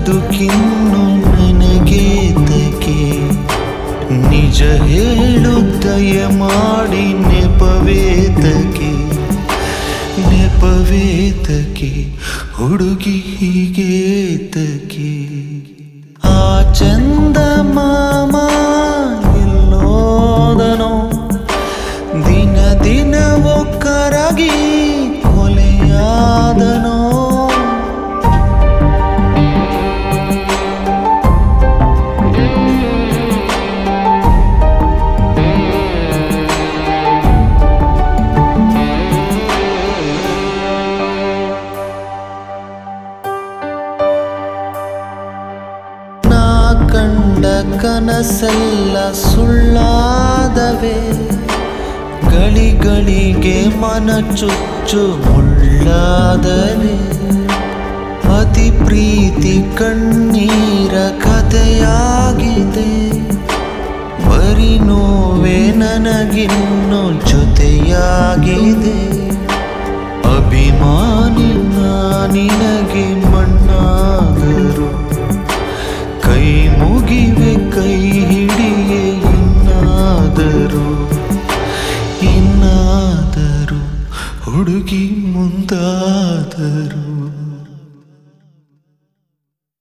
ಬದುಕಿನ್ನು ನನಗೇತಕ್ಕೆ ನಿಜ ಹೇಳು ದಯ ಮಾಡಿ ನೆಪವೇತಕ್ಕೆ ನೆಪವೇತಕ್ಕೆ ಹುಡುಗಿ ಹೀಗೇತಕ್ಕೆ ಆ ಚಂದ ಮಾಮ ಎಲ್ಲೋದನೋ ದಿನ ದಿನವೂ ಕರಗಿ ಕೊಲೆಯಾದನೋ ನಾ ಕಂಡ ಕನಸೆಲ್ಲ ಸುಳ್ಳಾದವೆ ಗಳಿಗಳಿಗೆ ಮನ ಚುಚ್ಚು ಮುಳ್ಳಾದರೆ ಅತಿ ಪ್ರೀತಿ ಕಣ್ಣೀರ ಕಥೆಯಾಗಿದೆ ಬರಿ ನೋವೇ ನನಗಿನ್ನು ಜೊತೆಯಾಗಿದೆ ಅಭಿಮಾನಿ ನಾ ನಿನಗೆ ಮಣ್ಣಾದರು ಕೈ ಮುಗಿವೆ ಕೈ ಹಿಡಿಯೇ ಇನ್ನಾದರೂ ಇನ್ನಾದರೂ ಹುಡುಗಿ ಮುಂದಾದರು